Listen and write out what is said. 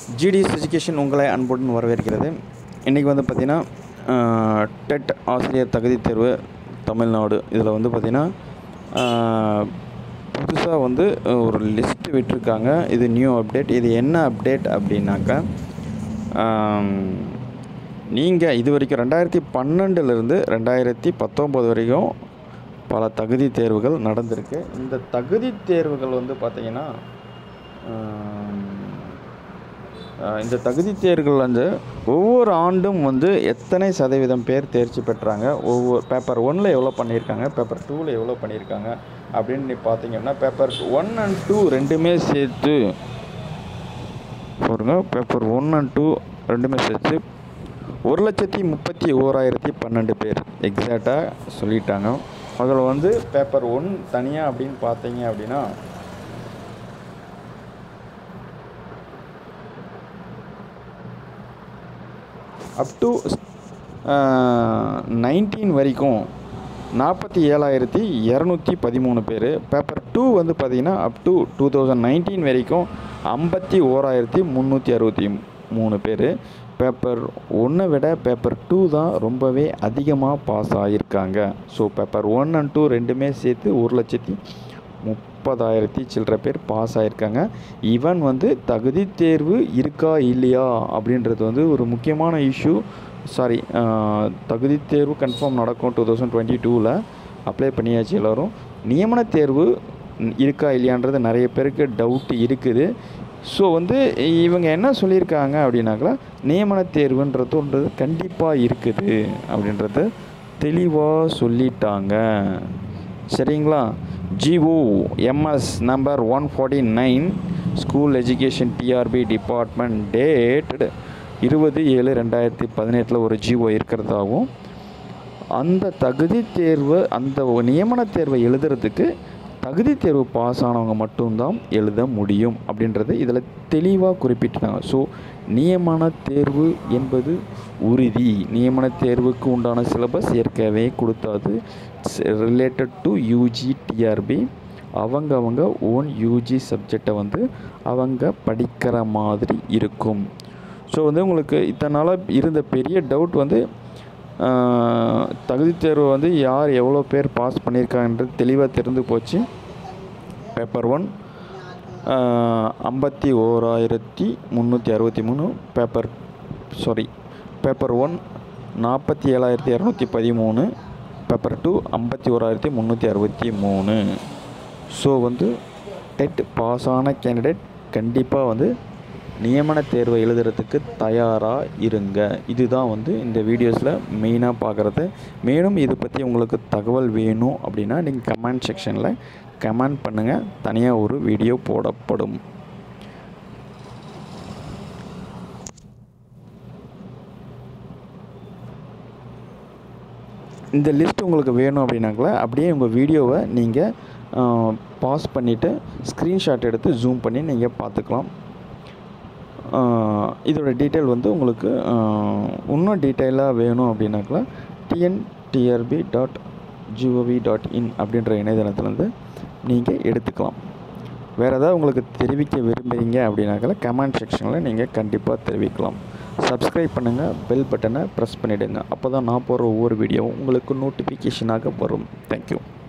GDS education உங்களை அன்புடன் வரவேற்கிறது இன்றைக்கி வந்து பார்த்திங்கன்னா டெட் ஆசிரியர் தகுதி தேர்வு தமிழ்நாடு இதில் வந்து பார்த்திங்கன்னா புதுசாக வந்து ஒரு லிஸ்ட் விட்டிருக்காங்க இது நியூ அப்டேட் இது என்ன அப்டேட் அப்படின்னாக்கா நீங்கள் இது வரைக்கும் ரெண்டாயிரத்தி பன்னெண்டுலேருந்து ரெண்டாயிரத்தி பத்தொம்போது வரைக்கும் பல தகுதி தேர்வுகள் நடந்திருக்கு இந்த தகுதி தேர்வுகள் வந்து பார்த்திங்கன்னா இந்த தகுதி தேர்வுகள் வந்து ஒவ்வொரு ஆண்டும் வந்து எத்தனை சதவீதம் பேர் தேர்ச்சி பெற்றாங்க ஒவ்வொரு பேப்பர் ஒன்னில் எவ்வளோ பண்ணியிருக்காங்க பேப்பர் டூவில் எவ்வளோ பண்ணியிருக்காங்க அப்படின்னு நீ பார்த்தீங்கன்னா பேப்பர் ஒன் அண்ட் டூ ரெண்டுமே சேர்த்து பாருங்க பேப்பர் ஒன் அண்ட் டூ ரெண்டுமே சேர்த்து ஒரு லட்சத்தி முப்பத்தி ஓராயிரத்தி பன்னெண்டு பேர் எக்ஸாக்டாக சொல்லிட்டாங்க அதில் வந்து பேப்பர் ஒன் தனியாக அப்படின்னு பார்த்தீங்க அப்படின்னா அப் டு நைன்டீன் வரைக்கும் நாற்பத்தி ஏழாயிரத்தி இரநூத்தி பதிமூணு பேர் பேப்பர் டூ வந்து பார்த்திங்கன்னா up to two thousand nineteen வரைக்கும் ஐம்பத்தி ஓராயிரத்தி முந்நூற்றி அறுபத்தி மூணு பேர் பேப்பர் ஒன்றை விட பேப்பர் டூ தான் ரொம்பவே அதிகமாக பாஸ் ஆகியிருக்காங்க so paper one and two ரெண்டுமே சேர்த்து ஒரு லட்சத்தி முப்பதாயிரத்தி சில்லற பேர் பாஸ் ஆகியிருக்காங்க ஈவன் வந்து தகுதி தேர்வு இருக்கா இல்லையா அப்படின்றது வந்து ஒரு முக்கியமான இஷ்யூ சாரி தகுதி தேர்வு கன்ஃபார்ம் நடக்கும் டூ தௌசண்ட் டுவெண்ட்டி டூவில் அப்ளை பண்ணியாச்சு எல்லோரும் நியமன தேர்வு இருக்கா இல்லையான்றது நிறைய பேருக்கு டவுட் இருக்குது ஸோ வந்து இவங்க என்ன சொல்லியிருக்காங்க அப்படின்னாக்கா நியமன தேர்வுன்றதுன்றது கண்டிப்பாக இருக்குது அப்படின்றத தெளிவாக சொல்லிட்டாங்க சரிங்களா GO MS number one forty nine school education TRB department date இருபது ஏழு ரெண்டாயிரத்தி பதினெட்டில் ஒரு ஜிஓ இருக்கிறதாகவும் அந்த தகுதி தேர்வு அந்த நியமன தேர்வை எழுதுறதுக்கு தகுதி தேர்வு பாஸ் ஆனவங்க மட்டும்தான் எழுத முடியும் அப்படின்றது இதில் தெளிவாக குறிப்பிட்டாங்க ஸோ நியமன தேர்வு என்பது உறுதி நியமன தேர்வுக்கு உண்டான சிலபஸ் ஏற்கனவே கொடுத்தாது ரிலேட்டட் டு யூஜி டிஆர்பி அவங்க அவங்க ஓன் யூஜி சப்ஜெக்டை வந்து அவங்க படிக்கிற மாதிரி இருக்கும் ஸோ வந்து உங்களுக்கு இத்தனை நாளாக இருந்த பெரிய டவுட் வந்து தகுதி தேர்வு வந்து யார் எவ்வளோ பேர் பாஸ் பண்ணியிருக்காங்கன்றது தெளிவாக தெரிந்து போச்சு பேப்பர் ஒன் ஐம்பத்தி ஓராயிரத்தி முந்நூற்றி அறுபத்தி மூணு பேப்பர் சாரி பேப்பர் ஒன் நாற்பத்தி ஏழாயிரத்தி இரநூத்தி பதிமூணு பேப்பர் டூ ஐம்பத்தி ஓராயிரத்தி முந்நூற்றி அறுபத்தி மூணு ஸோ வந்து டெட் பாஸ் ஆன கேண்டிடேட் கண்டிப்பாக வந்து நியமன தேர்வை எழுதுறதுக்கு தயாராக இருங்க இதுதான் வந்து இந்த வீடியோஸில் மெயினாக பார்க்குறது மேலும் இது பற்றி உங்களுக்கு தகவல் வேணும் அப்படின்னா நீங்கள் கமெண்ட் செக்ஷனில் கமெண்ட் பண்ணுங்கள் தனியாக ஒரு வீடியோ போடப்படும் இந்த லிஸ்ட் உங்களுக்கு வேணும் அப்படின்னாக்கல அப்படியே உங்கள் வீடியோவை நீங்கள் பாஸ் பண்ணிவிட்டு ஸ்க்ரீன்ஷாட் எடுத்து ஜூம் பண்ணி நீங்கள் பார்த்துக்கலாம் இதோட டீட்டெயில் வந்து உங்களுக்கு இன்னும் டீட்டெயிலாக வேணும் அப்படின்னாக்கா TNTRB dot gov dot in அப்படின்ற இணையதளத்துலேருந்து நீங்கள் எடுத்துக்கலாம் வேறு ஏதாவது உங்களுக்கு தெரிவிக்க விரும்புகிறீங்க அப்படின்னாக்கா கமெண்ட் செக்ஷனில் நீங்கள் கண்டிப்பாக தெரிவிக்கலாம் சப்ஸ்கிரைப் பண்ணுங்கள் பெல் பட்டனை ப்ரெஸ் பண்ணிவிடுங்க அப்போ தான் நான் போகிற ஒவ்வொரு வீடியோவும் உங்களுக்கு நோட்டிஃபிகேஷனாக வரும் தேங்க்யூ